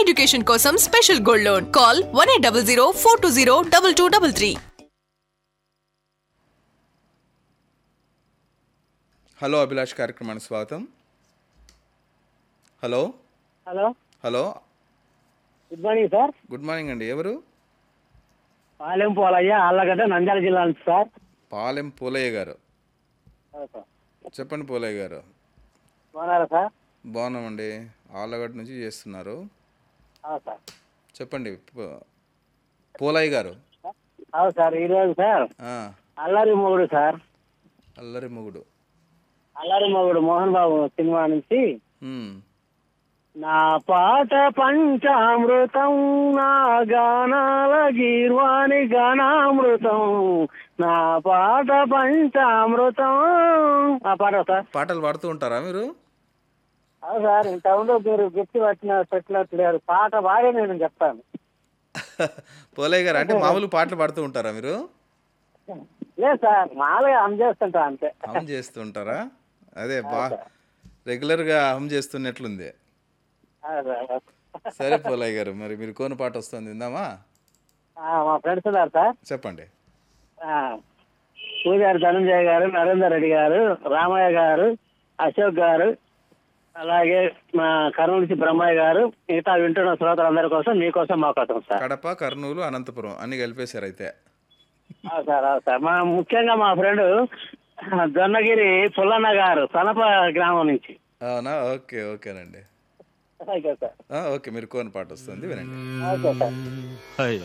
Education కోసం special gold loan call one eight double zero four two zero double two double three hello Abhilash కార్యక్రమానికి స్వాగతం hello hello hello good morning sir good morning అండి ఎవరు పాలెం పోలయ్య ఆళ్ళగడ్డ నంద్యాల జిల్లా నుంచి sir Palem Polayya గారు అవును సార్ చెప్పండి పోలయ్య గారు బాగున్నారా సార్ బాగున్నామండి ఆళ్ళగడ్డ నుంచి చేస్తున్నారు అవును సార్ చెప్పండి పో- పోలయ్య గారు అవును సార్ ఈరోజు సార్ ఆ, అల్లరి మొగుడు సార్ అల్లరి మొగుడు అల్లరి మొగుడు మోహన్ బాబు సినిమా నుంచి మ్మ్. నా పాట పంచామృతం నా గానాల గీర్వాణి గానామృతం నా పాట పంచామృతం ఆ పాట సార్ పాటలు పాడుతూ ఉంటారా మీరు అవును సార్ ఇంతకుముందు మీరు గిఫ్ట్ పట్టిన పెట్టినట్లేరు పాట బాగా నేను చెప్తాను పోలయ్య గారు అంటే మామూలు పాటలు పాడుతూ ఉంటారా మీరు లేదు సార్ మామూలుగా అమ్ చేస్తుంటా అంతే హమ్ చేస్తూ ఉంటారా అదే బా రెగ్యులర్గా హమ్ చేస్తున్నట్లుంది అదే, అదే. సరే పోలయ్య గారు మరి మీరు కోన పాట వస్తుంది విందామా ఆ, మా ఫ్రెండ్స్ ఉన్నారు సార్ చెప్పండి ఆ, పూజారి ధనంజయ గారు నరేందర్ రెడ్డి గారు రామయ్య గారు అశోక్ గారు అలాగే మా కర్నూలు నుంచి బ్రహ్మయ్య గారు మిగతా వింటున్న శ్రోతలందరి కోసం మీకోసం మా కోసం సార్ కడప కర్నూలు అనంతపురం అన్ని కలిపేశారు అయితే ఆ, సార్ ఆ, సార్ మా ముఖ్యంగా మా ఫ్రెండ్ జొన్నగిరి పుల్లన్న గారు సనప గ్రామం నుంచి అవునా ఓకే ఓకేనండి ఓకే సార్ ఆ, ఓకే మీరు కోన పాట వస్తుంది వినండి ఓకే సార్